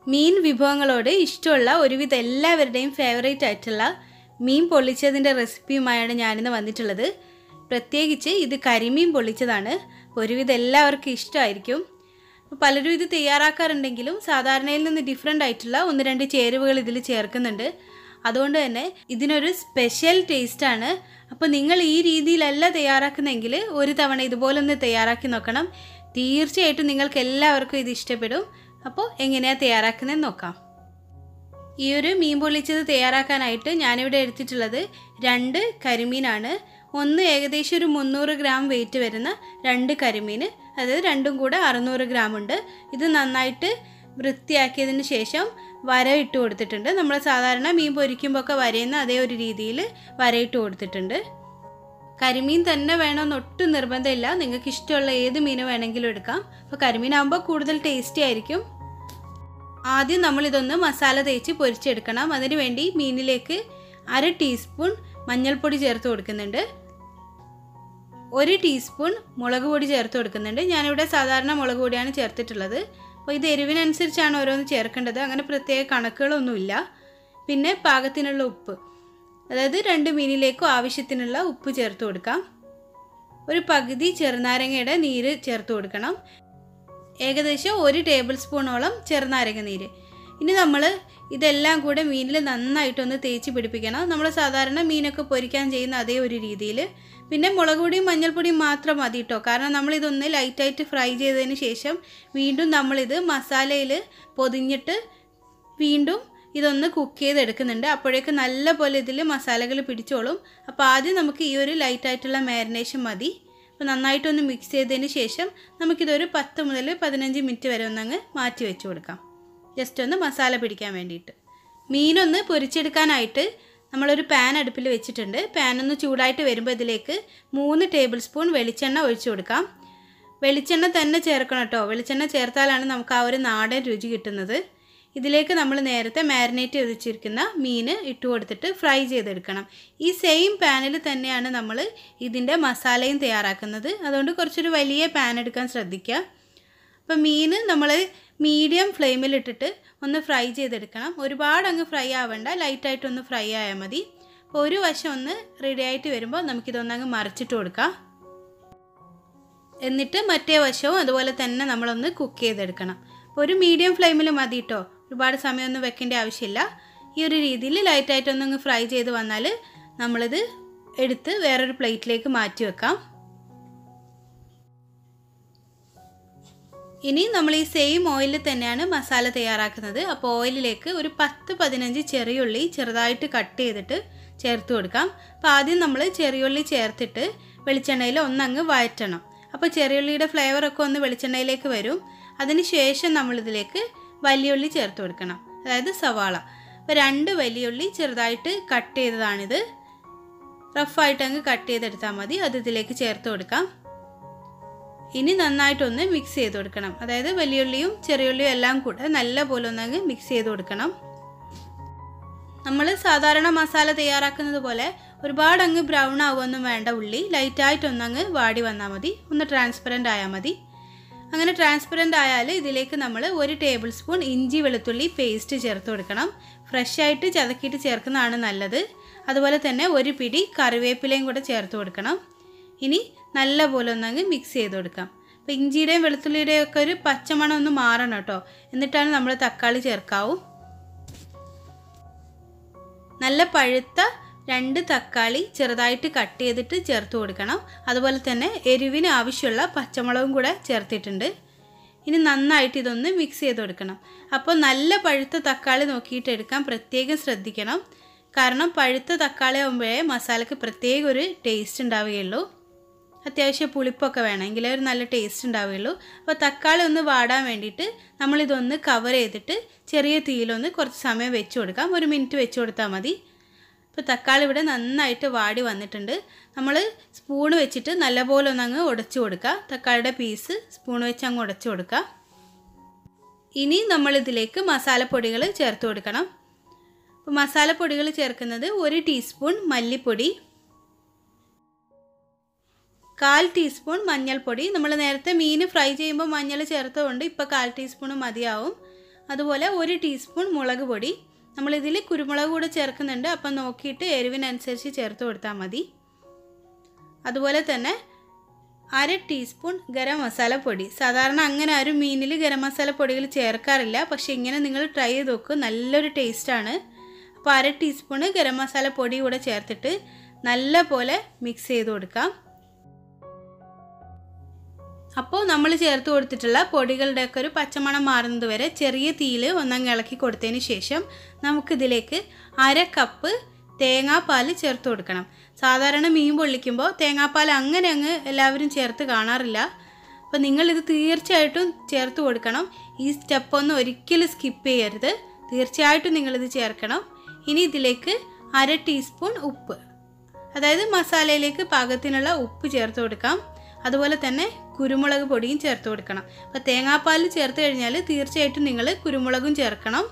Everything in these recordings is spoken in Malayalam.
മീൻ വിഭവങ്ങളോട് ഇഷ്ടമുള്ള ഒരുവിധ എല്ലാവരുടെയും ഫേവറേറ്റ് ആയിട്ടുള്ള മീൻ പൊള്ളിച്ചതിൻ്റെ റെസിപ്പിയുമായാണ് ഞാനിന്ന് വന്നിട്ടുള്ളത് പ്രത്യേകിച്ച് ഇത് കരിമീൻ പൊള്ളിച്ചതാണ് ഒരുവിധം എല്ലാവർക്കും ഇഷ്ടമായിരിക്കും അപ്പോൾ പലരും ഇത് തയ്യാറാക്കാറുണ്ടെങ്കിലും സാധാരണയിൽ നിന്ന് ഡിഫറെൻ്റ് ആയിട്ടുള്ള ഒന്ന് രണ്ട് ചേരുവകൾ ഇതിൽ ചേർക്കുന്നുണ്ട് അതുകൊണ്ട് തന്നെ ഇതിനൊരു സ്പെഷ്യൽ ടേസ്റ്റാണ് അപ്പോൾ നിങ്ങൾ ഈ രീതിയിലല്ല തയ്യാറാക്കുന്നെങ്കിൽ ഒരു തവണ ഇതുപോലൊന്ന് തയ്യാറാക്കി നോക്കണം തീർച്ചയായിട്ടും നിങ്ങൾക്ക് എല്ലാവർക്കും ഇത് ഇഷ്ടപ്പെടും അപ്പോൾ എങ്ങനെയാണ് തയ്യാറാക്കുന്നതെന്ന് നോക്കാം ഈ ഒരു മീൻ പൊള്ളിച്ചത് തയ്യാറാക്കാനായിട്ട് ഞാനിവിടെ എടുത്തിട്ടുള്ളത് രണ്ട് കരിമീനാണ് ഒന്ന് ഏകദേശം ഒരു മുന്നൂറ് ഗ്രാം വെയിറ്റ് വരുന്ന രണ്ട് കരിമീൻ അതായത് രണ്ടും കൂടെ അറുന്നൂറ് ഗ്രാം ഉണ്ട് ഇത് നന്നായിട്ട് വൃത്തിയാക്കിയതിന് ശേഷം വര ഇട്ട് കൊടുത്തിട്ടുണ്ട് നമ്മൾ സാധാരണ മീൻ പൊരിക്കുമ്പോൾ ഒക്കെ വരയുന്ന അതേ ഒരു രീതിയിൽ വരയിട്ട് കൊടുത്തിട്ടുണ്ട് കരിമീൻ തന്നെ വേണമെന്ന് ഒട്ടും നിർബന്ധമില്ല നിങ്ങൾക്ക് ഇഷ്ടമുള്ള ഏത് മീൻ വേണമെങ്കിലും എടുക്കാം അപ്പോൾ കരിമീനാകുമ്പോൾ കൂടുതൽ ടേസ്റ്റി ആയിരിക്കും ആദ്യം നമ്മൾ ഇതൊന്ന് മസാല തേച്ച് പൊരിച്ചെടുക്കണം അതിന് വേണ്ടി മീനിലേക്ക് അര ടീസ്പൂൺ മഞ്ഞൾപ്പൊടി ചേർത്ത് കൊടുക്കുന്നുണ്ട് ഒരു ടീസ്പൂൺ മുളക് പൊടി ചേർത്ത് കൊടുക്കുന്നുണ്ട് ഞാനിവിടെ സാധാരണ മുളക് പൊടിയാണ് ചേർത്തിട്ടുള്ളത് അപ്പോൾ ഇത് എരിവിനനുസരിച്ചാണ് ഓരോന്ന് ചേർക്കേണ്ടത് അങ്ങനെ പ്രത്യേക കണക്കുകളൊന്നുമില്ല പിന്നെ പാകത്തിനുള്ള ഉപ്പ് അതായത് രണ്ട് മീനിലേക്കും ആവശ്യത്തിനുള്ള ഉപ്പ് ചേർത്ത് കൊടുക്കാം ഒരു പകുതി ചെറുനാരങ്ങയുടെ നീര് ചേർത്ത് കൊടുക്കണം ഏകദേശം ഒരു ടേബിൾ സ്പൂണോളം ചെറുനാരങ്ങ നീര് ഇനി നമ്മൾ ഇതെല്ലാം കൂടെ മീനിൽ നന്നായിട്ടൊന്ന് തേച്ച് പിടിപ്പിക്കണം നമ്മൾ സാധാരണ മീനൊക്കെ പൊരിക്കാൻ ചെയ്യുന്ന അതേ ഒരു രീതിയിൽ പിന്നെ മുളക് പൊടിയും മഞ്ഞൾപ്പൊടിയും മാത്രം മതി കേട്ടോ കാരണം നമ്മളിതൊന്ന് ലൈറ്റായിട്ട് ഫ്രൈ ചെയ്തതിന് ശേഷം വീണ്ടും നമ്മളിത് മസാലയിൽ പൊതിഞ്ഞിട്ട് വീണ്ടും ഇതൊന്ന് കുക്ക് ചെയ്തെടുക്കുന്നുണ്ട് അപ്പോഴേക്ക് നല്ല പോലെ ഇതിൽ മസാലകൾ പിടിച്ചോളും അപ്പോൾ ആദ്യം നമുക്ക് ഈ ഒരു ലൈറ്റായിട്ടുള്ള മാരിനേഷൻ മതി അപ്പോൾ നന്നായിട്ടൊന്ന് മിക്സ് ചെയ്തതിന് ശേഷം നമുക്കിതൊരു പത്ത് മുതൽ പതിനഞ്ച് മിനിറ്റ് വരെ ഒന്നങ്ങ് മാറ്റി വെച്ച് കൊടുക്കാം ജസ്റ്റ് ഒന്ന് മസാല പിടിക്കാൻ വേണ്ടിയിട്ട് മീനൊന്ന് പൊരിച്ചെടുക്കാനായിട്ട് നമ്മളൊരു പാൻ അടുപ്പിൽ വെച്ചിട്ടുണ്ട് പാൻ ഒന്ന് ചൂടായിട്ട് വരുമ്പോൾ ഇതിലേക്ക് മൂന്ന് ടേബിൾ സ്പൂൺ വെളിച്ചെണ്ണ ഒഴിച്ചു കൊടുക്കാം വെളിച്ചെണ്ണ തന്നെ ചേർക്കണം കേട്ടോ വെളിച്ചെണ്ണ ചേർത്താലാണ് നമുക്ക് ആ ഒരു നാടൻ രുചി കിട്ടുന്നത് ഇതിലേക്ക് നമ്മൾ നേരത്തെ മാരിനേറ്റ് ചെയ്ത് വെച്ചിരിക്കുന്ന മീൻ ഇട്ട് കൊടുത്തിട്ട് ഫ്രൈ ചെയ്തെടുക്കണം ഈ സെയിം പാനിൽ തന്നെയാണ് നമ്മൾ ഇതിൻ്റെ മസാലയും തയ്യാറാക്കുന്നത് അതുകൊണ്ട് കുറച്ചൊരു വലിയ പാൻ എടുക്കാൻ ശ്രദ്ധിക്കുക അപ്പോൾ മീൻ നമ്മൾ മീഡിയം ഫ്ലെയിമിലിട്ടിട്ട് ഒന്ന് ഫ്രൈ ചെയ്തെടുക്കണം ഒരുപാട് അങ്ങ് ഫ്രൈ ആവേണ്ട ലൈറ്റായിട്ടൊന്ന് ഫ്രൈ ആയാൽ മതി അപ്പോൾ ഒരു വശം ഒന്ന് റെഡി ആയിട്ട് വരുമ്പോൾ നമുക്കിതൊന്നങ്ങ് മറിച്ചിട്ട് കൊടുക്കാം എന്നിട്ട് മറ്റേ വശവും അതുപോലെ തന്നെ നമ്മളൊന്ന് കുക്ക് ചെയ്തെടുക്കണം അപ്പോൾ ഒരു മീഡിയം ഫ്ലെയിമിൽ മതി കേട്ടോ ഒരുപാട് സമയമൊന്നും വെക്കേണ്ട ആവശ്യമില്ല ഈ ഒരു രീതിയിൽ ലൈറ്റായിട്ടൊന്നങ്ങ് ഫ്രൈ ചെയ്ത് വന്നാൽ നമ്മളിത് എടുത്ത് വേറൊരു പ്ലേറ്റിലേക്ക് മാറ്റി വെക്കാം ഇനി നമ്മൾ ഈ സെയിം ഓയിലിൽ തന്നെയാണ് മസാല തയ്യാറാക്കുന്നത് അപ്പോൾ ഓയിലിലേക്ക് ഒരു പത്ത് പതിനഞ്ച് ചെറിയുള്ളി ചെറുതായിട്ട് കട്ട് ചെയ്തിട്ട് ചേർത്ത് കൊടുക്കാം അപ്പോൾ ആദ്യം നമ്മൾ ചെറിയുള്ളി ചേർത്തിട്ട് വെളിച്ചെണ്ണയിൽ ഒന്നങ്ങ് വഴറ്റണം അപ്പോൾ ചെറിയുള്ളിയുടെ ഫ്ലേവറൊക്കെ ഒന്ന് വെളിച്ചെണ്ണയിലേക്ക് വരും അതിന് ശേഷം നമ്മളിതിലേക്ക് വലിയുള്ളി ചേർത്ത് കൊടുക്കണം അതായത് സവാള അപ്പോൾ രണ്ട് വലിയുള്ളി ചെറുതായിട്ട് കട്ട് ചെയ്തതാണിത് റഫായിട്ട് അങ്ങ് കട്ട് ചെയ്തെടുത്താൽ മതി അത് ഇതിലേക്ക് ചേർത്ത് കൊടുക്കാം ഇനി നന്നായിട്ടൊന്ന് മിക്സ് ചെയ്ത് കൊടുക്കണം അതായത് വലിയുള്ളിയും ചെറിയുള്ളിയും എല്ലാം കൂടെ നല്ല പോലെ ഒന്നങ്ങ് മിക്സ് ചെയ്ത് കൊടുക്കണം നമ്മൾ സാധാരണ മസാല തയ്യാറാക്കുന്നത് പോലെ ഒരുപാട് അങ്ങ് ബ്രൗൺ ആവുമൊന്നും വേണ്ട ഉള്ളി ലൈറ്റായിട്ടൊന്നങ്ങ് വാടി വന്നാൽ മതി ഒന്ന് ട്രാൻസ്പെറൻ്റ് ആയാൽ മതി അങ്ങനെ ട്രാൻസ്പെറൻ്റ് ആയാൽ ഇതിലേക്ക് നമ്മൾ ഒരു ടേബിൾ സ്പൂൺ ഇഞ്ചി വെളുത്തുള്ളി പേസ്റ്റ് ചേർത്ത് കൊടുക്കണം ഫ്രഷ് ആയിട്ട് ചതക്കിയിട്ട് ചേർക്കുന്നതാണ് നല്ലത് അതുപോലെ തന്നെ ഒരു പിടി കറിവേപ്പിലയും കൂടെ ചേർത്ത് കൊടുക്കണം ഇനി നല്ല പോലെ ഒന്നങ്ങ് മിക്സ് ചെയ്ത് കൊടുക്കാം അപ്പോൾ ഇഞ്ചിയുടെയും വെളുത്തുള്ളിയുടെയും ഒക്കെ ഒരു പച്ചമണം ഒന്ന് മാറണം കേട്ടോ എന്നിട്ടാണ് നമ്മൾ തക്കാളി ചേർക്കാവൂ നല്ല പഴുത്ത രണ്ട് തക്കാളി ചെറുതായിട്ട് കട്ട് ചെയ്തിട്ട് ചേർത്ത് കൊടുക്കണം അതുപോലെ തന്നെ എരിവിന് ആവശ്യമുള്ള പച്ചമുളകും കൂടെ ചേർത്തിട്ടുണ്ട് ഇനി നന്നായിട്ട് ഇതൊന്ന് മിക്സ് ചെയ്ത് കൊടുക്കണം അപ്പോൾ നല്ല പഴുത്ത തക്കാളി നോക്കിയിട്ട് എടുക്കാൻ പ്രത്യേകം ശ്രദ്ധിക്കണം കാരണം പഴുത്ത തക്കാളി ആകുമ്പോഴേ മസാലയ്ക്ക് പ്രത്യേക ഒരു ടേസ്റ്റ് ഉണ്ടാവുകയുള്ളൂ അത്യാവശ്യം പുളിപ്പൊക്കെ വേണം എങ്കിലേ ഒരു നല്ല ടേസ്റ്റ് ഉണ്ടാവുകയുള്ളൂ അപ്പോൾ തക്കാളി ഒന്ന് വാടാൻ വേണ്ടിയിട്ട് നമ്മളിതൊന്ന് കവർ ചെയ്തിട്ട് ചെറിയ തീയിലൊന്ന് കുറച്ച് സമയം വെച്ച് കൊടുക്കാം ഒരു മിനിറ്റ് വെച്ച് കൊടുത്താൽ മതി ഇപ്പോൾ തക്കാളി ഇവിടെ നന്നായിട്ട് വാടി വന്നിട്ടുണ്ട് നമ്മൾ സ്പൂൺ വെച്ചിട്ട് നല്ലപോലെ ഒന്നങ്ങ് ഉടച്ചു കൊടുക്കുക തക്കാളിയുടെ പീസ് സ്പൂൺ വെച്ച് അങ്ങ് ഉടച്ചു കൊടുക്കുക ഇനി നമ്മളിതിലേക്ക് മസാലപ്പൊടികൾ ചേർത്ത് കൊടുക്കണം അപ്പോൾ മസാലപ്പൊടികൾ ചേർക്കുന്നത് ഒരു ടീസ്പൂൺ മല്ലിപ്പൊടി കാൽ ടീസ്പൂൺ മഞ്ഞൾപ്പൊടി നമ്മൾ നേരത്തെ മീൻ ഫ്രൈ ചെയ്യുമ്പോൾ മഞ്ഞൾ ചേർത്തതുകൊണ്ട് ഇപ്പോൾ കാൽ ടീസ്പൂൺ മതിയാവും അതുപോലെ ഒരു ടീസ്പൂൺ മുളക് പൊടി നമ്മളിതിൽ കുരുമുളക് കൂടെ ചേർക്കുന്നുണ്ട് അപ്പം നോക്കിയിട്ട് എരിവിനനുസരിച്ച് ചേർത്ത് കൊടുത്താൽ മതി അതുപോലെ തന്നെ അര ടീസ്പൂൺ ഗരം മസാല പൊടി സാധാരണ അങ്ങനെ ആരും മീനിൽ ഗരം മസാല പൊടികൾ ചേർക്കാറില്ല പക്ഷേ ഇങ്ങനെ നിങ്ങൾ ട്രൈ ചെയ്ത് നോക്കൂ നല്ലൊരു ടേസ്റ്റാണ് അപ്പോൾ അര ടീസ്പൂണ് ഗരം മസാല പൊടി കൂടെ ചേർത്തിട്ട് നല്ല പോലെ മിക്സ് ചെയ്ത് കൊടുക്കാം അപ്പോൾ നമ്മൾ ചേർത്ത് കൊടുത്തിട്ടുള്ള പൊടികളുടെയൊക്കെ ഒരു പച്ചമണം മാറുന്നത് വരെ ചെറിയ തീയിൽ ഒന്നങ്ങ് ഇളക്കി കൊടുത്തതിന് ശേഷം നമുക്കിതിലേക്ക് അര കപ്പ് തേങ്ങാപ്പാൽ ചേർത്ത് കൊടുക്കണം സാധാരണ മീൻ പൊള്ളിക്കുമ്പോൾ തേങ്ങാപ്പാൽ അങ്ങനെ അങ്ങ് എല്ലാവരും ചേർത്ത് കാണാറില്ല അപ്പോൾ നിങ്ങളിത് തീർച്ചയായിട്ടും ചേർത്ത് കൊടുക്കണം ഈ സ്റ്റെപ്പൊന്നും ഒരിക്കലും സ്കിപ്പ് ചെയ്യരുത് തീർച്ചയായിട്ടും നിങ്ങളിത് ചേർക്കണം ഇനി ഇതിലേക്ക് അര ടീസ്പൂൺ ഉപ്പ് അതായത് മസാലയിലേക്ക് പാകത്തിനുള്ള ഉപ്പ് ചേർത്ത് കൊടുക്കാം അതുപോലെ തന്നെ കുരുമുളക് പൊടിയും ചേർത്ത് കൊടുക്കണം അപ്പോൾ തേങ്ങാപ്പാൽ ചേർത്ത് കഴിഞ്ഞാൽ തീർച്ചയായിട്ടും നിങ്ങൾ കുരുമുളകും ചേർക്കണം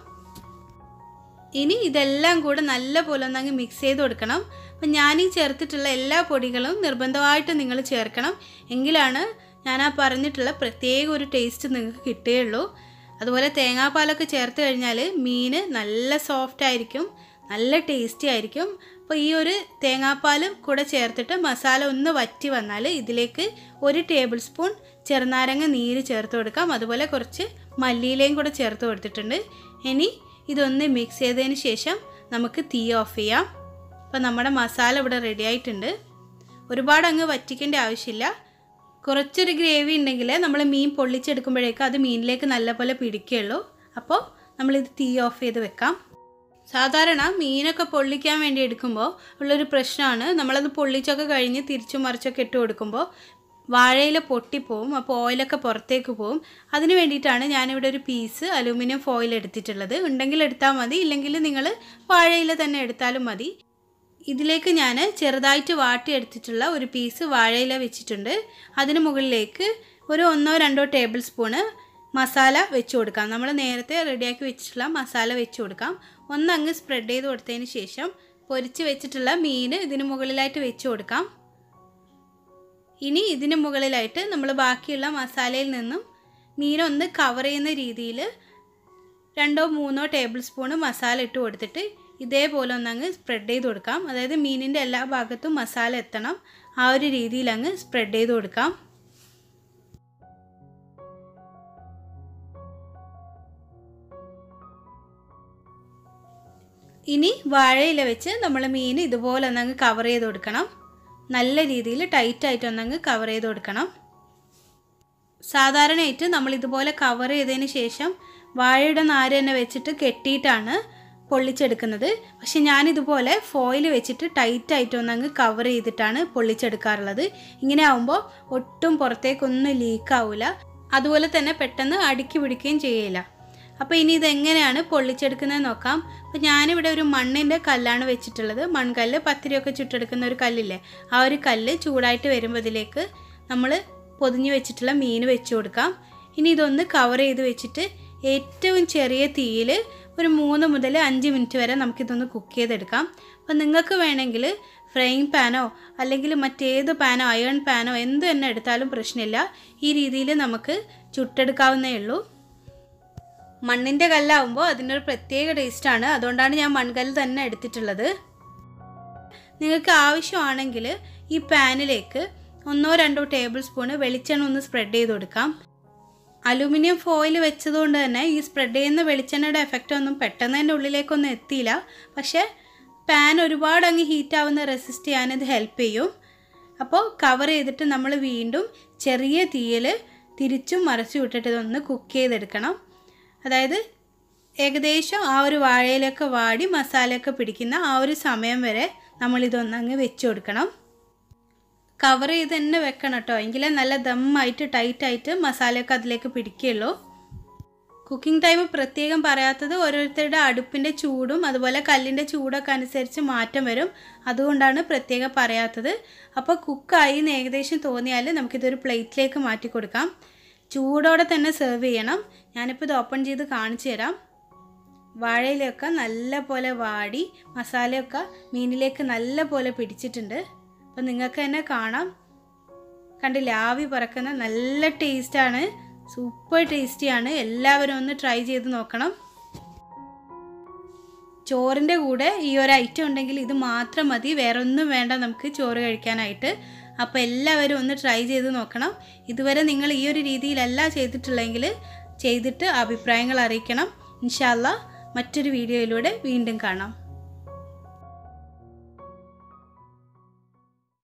ഇനി ഇതെല്ലാം കൂടെ നല്ല പോലെ ഒന്നങ്ങ് മിക്സ് ചെയ്ത് കൊടുക്കണം അപ്പം ഞാൻ ഈ ചേർത്തിട്ടുള്ള എല്ലാ പൊടികളും നിർബന്ധമായിട്ട് നിങ്ങൾ ചേർക്കണം എങ്കിലാണ് ഞാൻ ആ പറഞ്ഞിട്ടുള്ള പ്രത്യേക ഒരു ടേസ്റ്റ് നിങ്ങൾക്ക് കിട്ടുകയുള്ളൂ അതുപോലെ തേങ്ങാപ്പാലൊക്കെ ചേർത്ത് കഴിഞ്ഞാൽ മീൻ നല്ല സോഫ്റ്റ് ആയിരിക്കും നല്ല ടേസ്റ്റി ആയിരിക്കും അപ്പോൾ ഈ ഒരു തേങ്ങാപ്പാലും കൂടെ ചേർത്തിട്ട് മസാല ഒന്ന് വറ്റി വന്നാൽ ഇതിലേക്ക് ഒരു ടേബിൾ സ്പൂൺ ചെറുനാരങ്ങ നീര് ചേർത്ത് കൊടുക്കാം അതുപോലെ കുറച്ച് മല്ലിയിലയും കൂടെ ചേർത്ത് കൊടുത്തിട്ടുണ്ട് ഇനി ഇതൊന്ന് മിക്സ് ചെയ്തതിന് ശേഷം നമുക്ക് തീ ഓഫ് ചെയ്യാം അപ്പോൾ നമ്മുടെ മസാല ഇവിടെ റെഡി ആയിട്ടുണ്ട് ഒരുപാട് അങ്ങ് വറ്റിക്കേണ്ട ആവശ്യമില്ല കുറച്ചൊരു ഗ്രേവി ഉണ്ടെങ്കിൽ നമ്മൾ മീൻ പൊള്ളിച്ചെടുക്കുമ്പോഴേക്കും അത് മീനിലേക്ക് നല്ലപോലെ പിടിക്കുകയുള്ളൂ അപ്പോൾ നമ്മളിത് തീ ഓഫ് ചെയ്ത് വെക്കാം സാധാരണ മീനൊക്കെ പൊള്ളിക്കാൻ വേണ്ടി എടുക്കുമ്പോൾ ഉള്ളൊരു പ്രശ്നമാണ് നമ്മളത് പൊള്ളിച്ചൊക്കെ കഴിഞ്ഞ് തിരിച്ചും മറിച്ചൊക്കെ ഇട്ട് കൊടുക്കുമ്പോൾ വാഴയില പൊട്ടിപ്പോവും അപ്പോൾ ഓയിലൊക്കെ പുറത്തേക്ക് പോവും അതിന് വേണ്ടിയിട്ടാണ് ഞാനിവിടെ ഒരു പീസ് അലൂമിനിയം ഫോയിൽ എടുത്തിട്ടുള്ളത് ഉണ്ടെങ്കിൽ എടുത്താൽ മതി ഇല്ലെങ്കിൽ നിങ്ങൾ വാഴയില തന്നെ എടുത്താലും മതി ഇതിലേക്ക് ഞാൻ ചെറുതായിട്ട് വാട്ടിയെടുത്തിട്ടുള്ള ഒരു പീസ് വാഴയില വെച്ചിട്ടുണ്ട് അതിന് മുകളിലേക്ക് ഒരു ഒന്നോ രണ്ടോ ടേബിൾ സ്പൂണ് മസാല വെച്ച് കൊടുക്കാം നമ്മൾ നേരത്തെ റെഡിയാക്കി വെച്ചിട്ടുള്ള മസാല വെച്ച് കൊടുക്കാം ഒന്നങ്ങ് സ്പ്രെഡ് ചെയ്ത് കൊടുത്തതിന് ശേഷം പൊരിച്ച് വെച്ചിട്ടുള്ള മീൻ ഇതിന് മുകളിലായിട്ട് വെച്ച് കൊടുക്കാം ഇനി ഇതിന് മുകളിലായിട്ട് നമ്മൾ ബാക്കിയുള്ള മസാലയിൽ നിന്നും മീനൊന്ന് കവർ ചെയ്യുന്ന രീതിയിൽ രണ്ടോ മൂന്നോ ടേബിൾ സ്പൂണ് മസാല ഇട്ട് കൊടുത്തിട്ട് ഇതേപോലെ ഒന്നങ്ങ് സ്പ്രെഡ് ചെയ്ത് കൊടുക്കാം അതായത് മീനിൻ്റെ എല്ലാ ഭാഗത്തും മസാല എത്തണം ആ ഒരു രീതിയിൽ അങ്ങ് സ്പ്രെഡ് ചെയ്ത് കൊടുക്കാം ഇനി വാഴയില വെച്ച് നമ്മൾ മീൻ ഇതുപോലെ ഒന്നങ്ങ് കവർ ചെയ്ത് കൊടുക്കണം നല്ല രീതിയിൽ ടൈറ്റായിട്ട് ഒന്നങ്ങ് കവർ ചെയ്ത് കൊടുക്കണം സാധാരണയായിട്ട് നമ്മൾ ഇതുപോലെ കവർ ചെയ്തതിന് ശേഷം വാഴയുടെ നാര് തന്നെ വെച്ചിട്ട് കെട്ടിയിട്ടാണ് പൊള്ളിച്ചെടുക്കുന്നത് പക്ഷെ ഞാനിതുപോലെ ഫോയിൽ വെച്ചിട്ട് ടൈറ്റായിട്ട് ഒന്നങ്ങ് കവർ ചെയ്തിട്ടാണ് പൊള്ളിച്ചെടുക്കാറുള്ളത് ഇങ്ങനെ ആവുമ്പോൾ ഒട്ടും പുറത്തേക്കൊന്നും ലീക്കാവില്ല അതുപോലെ തന്നെ പെട്ടെന്ന് അടുക്കി പിടിക്കുകയും ചെയ്യില്ല അപ്പോൾ ഇനി ഇതെങ്ങനെയാണ് പൊള്ളിച്ചെടുക്കുന്നത് നോക്കാം അപ്പോൾ ഞാനിവിടെ ഒരു മണ്ണിൻ്റെ കല്ലാണ് വെച്ചിട്ടുള്ളത് മൺകല്ല് പത്തിരിയൊക്കെ ചുട്ടെടുക്കുന്ന ഒരു കല്ലില്ലേ ആ ഒരു കല്ല് ചൂടായിട്ട് വരുമ്പോൾ ഇതിലേക്ക് നമ്മൾ പൊതിഞ്ഞ് വെച്ചിട്ടുള്ള മീൻ വെച്ച് കൊടുക്കാം ഇനി ഇതൊന്ന് കവർ ചെയ്ത് വെച്ചിട്ട് ഏറ്റവും ചെറിയ തീയിൽ ഒരു മൂന്ന് മുതൽ അഞ്ച് മിനിറ്റ് വരെ നമുക്കിതൊന്ന് കുക്ക് ചെയ്തെടുക്കാം അപ്പോൾ നിങ്ങൾക്ക് വേണമെങ്കിൽ ഫ്രൈങ് പാനോ അല്ലെങ്കിൽ മറ്റേത് പാനോ അയൺ പാനോ എന്ത് തന്നെ എടുത്താലും പ്രശ്നമില്ല ഈ രീതിയിൽ നമുക്ക് ചുട്ടെടുക്കാവുന്നേ ഉള്ളൂ മണ്ണിൻ്റെ കല്ലാവുമ്പോൾ അതിൻ്റെ ഒരു പ്രത്യേക ടേസ്റ്റാണ് അതുകൊണ്ടാണ് ഞാൻ മൺകല്ല് തന്നെ എടുത്തിട്ടുള്ളത് നിങ്ങൾക്ക് ആവശ്യമാണെങ്കിൽ ഈ പാനിലേക്ക് ഒന്നോ രണ്ടോ ടേബിൾ സ്പൂണ് വെളിച്ചെണ്ണ ഒന്ന് സ്പ്രെഡ് ചെയ്ത് കൊടുക്കാം അലൂമിനിയം ഫോയിൽ വെച്ചതുകൊണ്ട് തന്നെ ഈ സ്പ്രെഡ് ചെയ്യുന്ന വെളിച്ചെണ്ണയുടെ എഫക്റ്റ് ഒന്നും പെട്ടെന്ന് എൻ്റെ ഉള്ളിലേക്കൊന്നും എത്തിയില്ല പക്ഷേ പാൻ ഒരുപാട് അങ്ങ് ഹീറ്റ് ആവുന്ന റെസിസ്റ്റ് ചെയ്യാൻ ഇത് ഹെൽപ്പ് ചെയ്യും അപ്പോൾ കവർ ചെയ്തിട്ട് നമ്മൾ വീണ്ടും ചെറിയ തീയിൽ തിരിച്ചും മറച്ചു വിട്ടിട്ട് ഇതൊന്ന് കുക്ക് ചെയ്തെടുക്കണം അതായത് ഏകദേശം ആ ഒരു വാഴയിലൊക്കെ വാടി മസാലയൊക്കെ പിടിക്കുന്ന ആ ഒരു സമയം വരെ നമ്മളിതൊന്നങ്ങ് വെച്ച് കൊടുക്കണം കവർ ചെയ്ത് തന്നെ വെക്കണം കേട്ടോ എങ്കിലേ നല്ല ദമ്മായിട്ട് ടൈറ്റായിട്ട് മസാലയൊക്കെ അതിലേക്ക് പിടിക്കുകയുള്ളൂ കുക്കിംഗ് ടൈം പ്രത്യേകം പറയാത്തത് ഓരോരുത്തരുടെ അടുപ്പിൻ്റെ ചൂടും അതുപോലെ കല്ലിൻ്റെ ചൂടൊക്കെ അനുസരിച്ച് മാറ്റം വരും അതുകൊണ്ടാണ് പ്രത്യേകം പറയാത്തത് അപ്പോൾ കുക്കായി എന്ന് ഏകദേശം തോന്നിയാൽ നമുക്കിതൊരു പ്ലേറ്റിലേക്ക് മാറ്റി കൊടുക്കാം ചൂടോടെ തന്നെ സെർവ് ചെയ്യണം ഞാനിപ്പോൾ ഇത് ഓപ്പൺ ചെയ്ത് കാണിച്ചു തരാം വാഴയിലൊക്കെ നല്ല പോലെ വാടി മസാലയൊക്കെ മീനിലേക്ക് നല്ല പോലെ പിടിച്ചിട്ടുണ്ട് അപ്പോൾ നിങ്ങൾക്ക് തന്നെ കാണാം കണ്ടില്ല ആവി പറക്കുന്ന നല്ല ടേസ്റ്റാണ് സൂപ്പർ ടേസ്റ്റിയാണ് എല്ലാവരും ഒന്ന് ട്രൈ ചെയ്ത് നോക്കണം ചോറിൻ്റെ കൂടെ ഈ ഒരു ഐറ്റം ഉണ്ടെങ്കിൽ ഇത് മാത്രം മതി വേറെ ഒന്നും വേണ്ട നമുക്ക് ചോറ് കഴിക്കാനായിട്ട് അപ്പോൾ എല്ലാവരും ഒന്ന് ട്രൈ ചെയ്ത് നോക്കണം ഇതുവരെ നിങ്ങൾ ഈ ഒരു രീതിയിലല്ല ചെയ്തിട്ടുള്ളെങ്കിൽ ചെയ്തിട്ട് അഭിപ്രായങ്ങൾ അറിയിക്കണം ഇൻഷാല്ല മറ്റൊരു വീഡിയോയിലൂടെ വീണ്ടും കാണാം